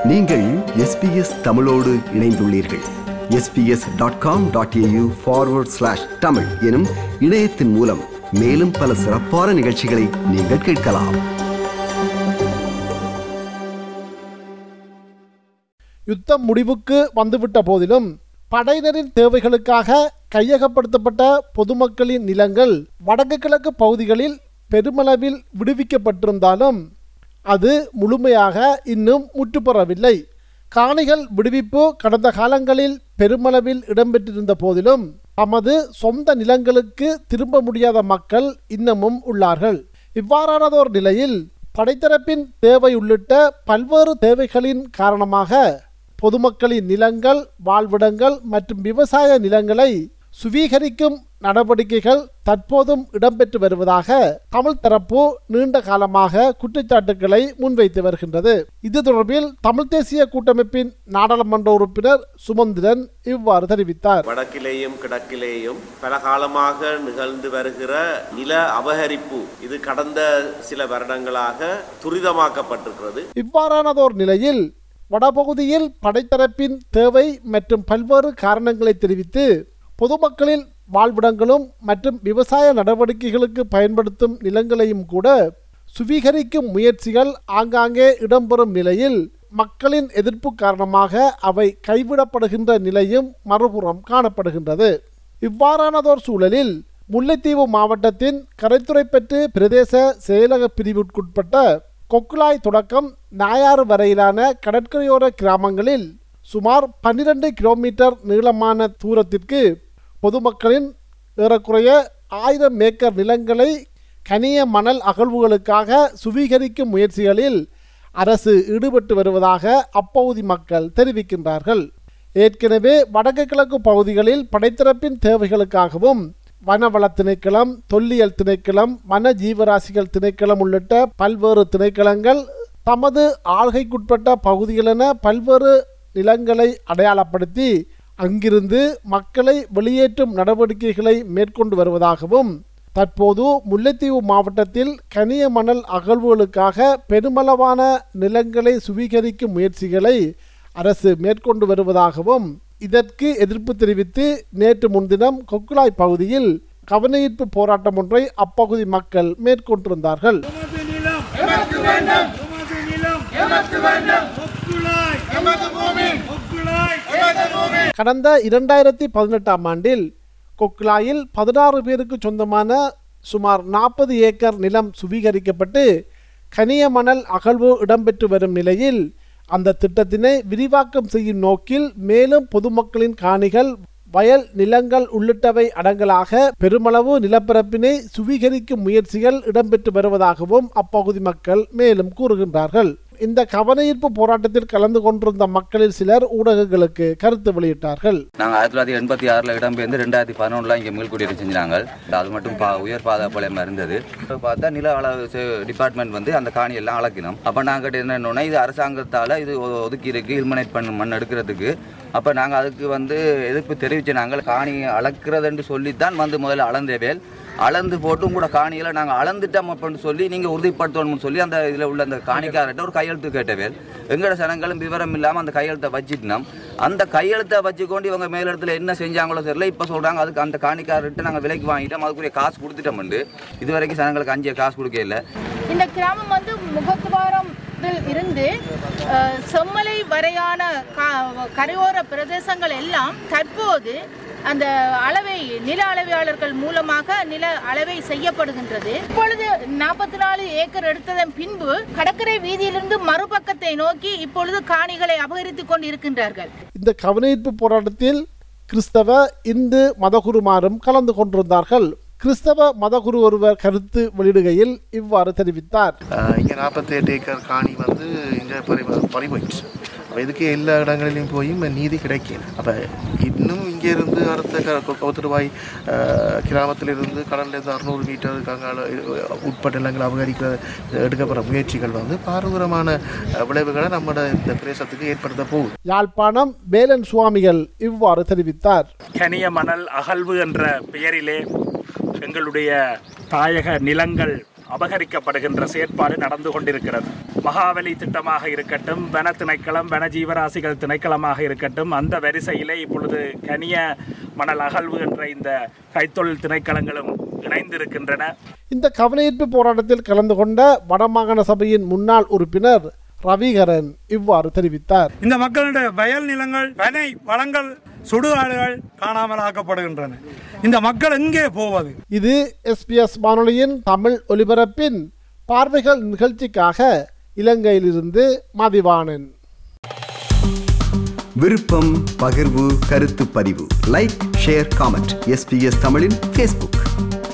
நீங்கள் எஸ்பிஎஸ் தமிழோடு இணைந்துள்ளீர்கள் SBS dot com dot AU forward slash Tamil எனும் இணையத்தின் மூலம் மேலும் பல சிறப்பான நிகழ்ச்சிகளை நீங்கள் கேட்கலாம் யுத்தம் முடிவுக்கு வந்துவிட்ட போதிலும் படையினரின் தேவைகளுக்காக கையகப்படுத்தப்பட்ட பொதுமக்களின் நிலங்கள் வடக்கு கிழக்கு பகுதிகளில் பெருமளவில் விடுவிக்கப்பட்டிருந்தாலும் அது முழுமையாக இன்னும் முற்றுப்பெறவில்லை காணிகள் விடுவிப்பு கடந்த காலங்களில் பெருமளவில் இடம்பெற்றிருந்த போதிலும் தமது சொந்த நிலங்களுக்கு திரும்ப முடியாத மக்கள் இன்னமும் உள்ளார்கள் இவ்வாறானதோர் நிலையில் படைத்தரப்பின் தேவை உள்ளிட்ட பல்வேறு தேவைகளின் காரணமாக பொதுமக்களின் நிலங்கள் வாழ்விடங்கள் மற்றும் விவசாய நிலங்களை சுவீகரிக்கும் நடவடிக்கைகள் தற்போதும் இடம்பெற்று வருவதாக தமிழ் தரப்பு நீண்ட காலமாக குற்றச்சாட்டுகளை முன்வைத்து வருகின்றது இது தொடர்பில் தமிழ் தேசிய கூட்டமைப்பின் நாடாளுமன்ற உறுப்பினர் சுமந்திரன் இவ்வாறு தெரிவித்தார் வடக்கிலேயும் கிழக்கிலேயும் பல காலமாக நிகழ்ந்து வருகிற நில அபகரிப்பு இது கடந்த சில வருடங்களாக துரிதமாக்கப்பட்டிருக்கிறது இவ்வாறானதோர் நிலையில் வடபகுதியில் படைத்தரப்பின் தேவை மற்றும் பல்வேறு காரணங்களை தெரிவித்து பொதுமக்களின் வாழ்விடங்களும் மற்றும் விவசாய நடவடிக்கைகளுக்கு பயன்படுத்தும் நிலங்களையும் கூட சுவீகரிக்கும் முயற்சிகள் ஆங்காங்கே இடம்பெறும் நிலையில் மக்களின் எதிர்ப்பு காரணமாக அவை கைவிடப்படுகின்ற நிலையும் மறுபுறம் காணப்படுகின்றது இவ்வாறானதோர் சூழலில் முல்லைத்தீவு மாவட்டத்தின் கரைத்துறைப்பற்று பிரதேச செயலக பிரிவுக்குட்பட்ட கொக்குலாய் தொடக்கம் நாயாறு வரையிலான கடற்கரையோர கிராமங்களில் சுமார் பன்னிரண்டு கிலோமீட்டர் நீளமான தூரத்திற்கு பொதுமக்களின் ஏறக்குறைய ஆயிரம் ஏக்கர் நிலங்களை கனிய மணல் அகழ்வுகளுக்காக சுவீகரிக்கும் முயற்சிகளில் அரசு ஈடுபட்டு வருவதாக அப்பகுதி மக்கள் தெரிவிக்கின்றார்கள் ஏற்கனவே வடக்கு கிழக்கு பகுதிகளில் படைத்தரப்பின் தேவைகளுக்காகவும் வனவள திணைக்களம் தொல்லியல் திணைக்களம் வன ஜீவராசிகள் திணைக்களம் உள்ளிட்ட பல்வேறு திணைக்களங்கள் தமது ஆள்கைக்குட்பட்ட பகுதிகளென பல்வேறு நிலங்களை அடையாளப்படுத்தி அங்கிருந்து மக்களை வெளியேற்றும் நடவடிக்கைகளை மேற்கொண்டு வருவதாகவும் தற்போது முல்லைத்தீவு மாவட்டத்தில் கனிய மணல் அகழ்வுகளுக்காக பெருமளவான நிலங்களை சுவீகரிக்கும் முயற்சிகளை அரசு மேற்கொண்டு வருவதாகவும் இதற்கு எதிர்ப்பு தெரிவித்து நேற்று முன்தினம் கொக்குலாய் பகுதியில் கவனஈர்ப்பு போராட்டம் ஒன்றை அப்பகுதி மக்கள் மேற்கொண்டிருந்தார்கள் எமது நிலம் எமக்கு வேண்டும் எமது நிலம் எமக்கு வேண்டும் ஒக்குழாய் எமது பூமி ஒக்குழாய் எமது பூமி கடந்த இரண்டாயிரத்தி பதினெட்டாம் ஆண்டில் கொக்லாயில் பதினாறு பேருக்கு சொந்தமான சுமார் நாற்பது ஏக்கர் நிலம் சுவீகரிக்கப்பட்டு கனிய மணல் அகழ்வு இடம்பெற்று வரும் நிலையில் அந்த திட்டத்தினை விரிவாக்கம் செய்யும் நோக்கில் மேலும் பொதுமக்களின் காணிகள் வயல் நிலங்கள் உள்ளிட்டவை அடங்கலாக பெருமளவு நிலப்பரப்பினை சுவீகரிக்கும் முயற்சிகள் இடம்பெற்று வருவதாகவும் அப்பகுதி மக்கள் மேலும் கூறுகின்றார்கள் இந்த கவனஈர்ப்பு போராட்டத்தில் கலந்து கொண்டிருந்த மக்களில் சிலர் ஊடகங்களுக்கு கருத்து வெளியிட்டார்கள் நாங்கள் ஆயிரத்தி தொள்ளாயிரத்தி எண்பத்தி ஆறில் இடம்பெயர்ந்து ரெண்டாயிரத்தி பதினொன்றில் இங்கே மீள்குடியேற்றம் செஞ்சாங்க அது மட்டும் பா உயர் பாதுகாப்பாளையமாக இருந்தது இப்ப பார்த்தா நில அளவு டிபார்ட்மெண்ட் வந்து அந்த காணி எல்லாம் அளக்கணும் அப்போ நாங்கள் என்னென்னா இது அரசாங்கத்தால் இது ஒ- ஒதுக்கி இருக்கு இல்மனைட் பண்ண மண் எடுக்கிறதுக்கு அப்போ நாங்கள் அதுக்கு வந்து எதிர்ப்பு தெரிவித்த நாங்கள் காணி அளக்கிறதுன்னு சொல்லித்தான் வந்து முதல்ல அளந்தேவேல் அளந்து போட்டும் கூட காணிகளை நாங்கள் அளந்துட்டோம் அப்படின்னு சொல்லி நீங்கள் உறுதிப்படுத்தணும்னு சொல்லி அந்த இதில் உள்ள அந்த காணிக்காரர்கிட்ட ஒரு கையெழுத்து கேட்டவேல் எங்களோட சனங்களும் விவரம் இல்லாமல் அந்த கையெழுத்தை வச்சுட்டோம் அந்த கையெழுத்தை வச்சுக்கொண்டு இவங்க மேலிடத்துல என்ன செஞ்சாங்களோ தெரியல இப்போ சொல்கிறாங்க அதுக்கு அந்த காணிக்காரர்கிட்ட நாங்கள் விலைக்கு வாங்கிட்டோம் அதுக்குரிய காசு கொடுத்துட்டோம்ண்டு இது வரைக்கும் சனங்களுக்கு அஞ்சு காசு கொடுக்க இல்லை இந்த கிராமம் வந்து முகத்துவாரத்தில் இருந்து அஹ், செம்மலை வரையான கா- கரையோர பிரதேசங்கள் எல்லாம் தற்போது அந்த அளவை நில அளவையாளர்கள் மூலமாக நில அளவை செய்யப்படுகின்றது இப்பொழுது நாற்பத்தி நாலு ஏக்கர் எடுத்ததன் பின்பு கடற்கரை வீதியிலிருந்து மறுபக்கத்தை நோக்கி இப்பொழுது காணிகளை அபகரித்துக் கொண்டு இருக்கின்றார்கள் இந்த கவனஈர்ப்பு போராட்டத்தில் கிறிஸ்தவ இந்து மதகுருமாரும் கலந்து கொண்டிருந்தார்கள் கிறிஸ்தவ மதகுரு ஒருவர் கருத்து வெளியிடுகையில் இவ்வாறு தெரிவித்தார் இங்கே நாற்பத்தெட்டு ஏக்கர் காணி வந்து இங்கே பறி பறி போயிடுச்சு அப்போ இதுக்கு எல்லா இடங்களிலையும் போய் நீதி கிடைக்கல அப்போ இன்னும் இங்கே இருந்து அடுத்த க கவுத்துருவாய் கிராமத்திலிருந்து கடல்லேருந்து அறுநூறு மீட்டர் கங்கால உட்பட்ட நிலங்களை அபகரிக்கிற எடுக்கப்படுற முயற்சிகள் வந்து பாரதூரமான அஹ், விளைவுகளை நம்மளோட இந்த பிரதேசத்துக்கு ஏற்படுத்த போகுது யாழ்ப்பாணம் வேலன் சுவாமிகள் இவ்வாறு தெரிவித்தார் கனிய மணல் அகழ்வு என்ற பெயரிலே எங்களுடைய தாயக நிலங்கள் அபகரிக்கப்படுகின்ற செயற்பாடு நடந்து கொண்டிருக்கிறது மகாவலி திட்டமாக இருக்கட்டும் வன திணைக்களம் வன ஜீவராசிகள் திணைக்களமாக இருக்கட்டும் அந்த வரிசையிலே இப்பொழுது கனிய மணல் அகழ்வு என்ற இந்த கைத்தொழில் திணைக்களங்களும் இணைந்திருக்கின்றன இந்த கவனஈர்ப்பு போராட்டத்தில் கலந்து கொண்ட வடமாகாண சபையின் முன்னாள் உறுப்பினர் ரவிகரன் இவ்வாறு தெரிவித்தார் இந்த மக்களுடைய வயல் நிலங்கள் பனை வளங்கள் சுடுகாடுகள் காணாமல் ஆக்கப்படுகின்றன இந்த மக்கள் எங்கே போவது இது எஸ்பிஎஸ் வானொலியின் தமிழ் ஒலிபரப்பின் பார்வைகள் நிகழ்ச்சிக்காக இலங்கையிலிருந்து மதிவாணன் விருப்பம் பகிர்வு கருத்து பதிவு லைக் ஷேர் காமெண்ட் எஸ்பிஎஸ் தமிழின் ஃபேஸ்புக்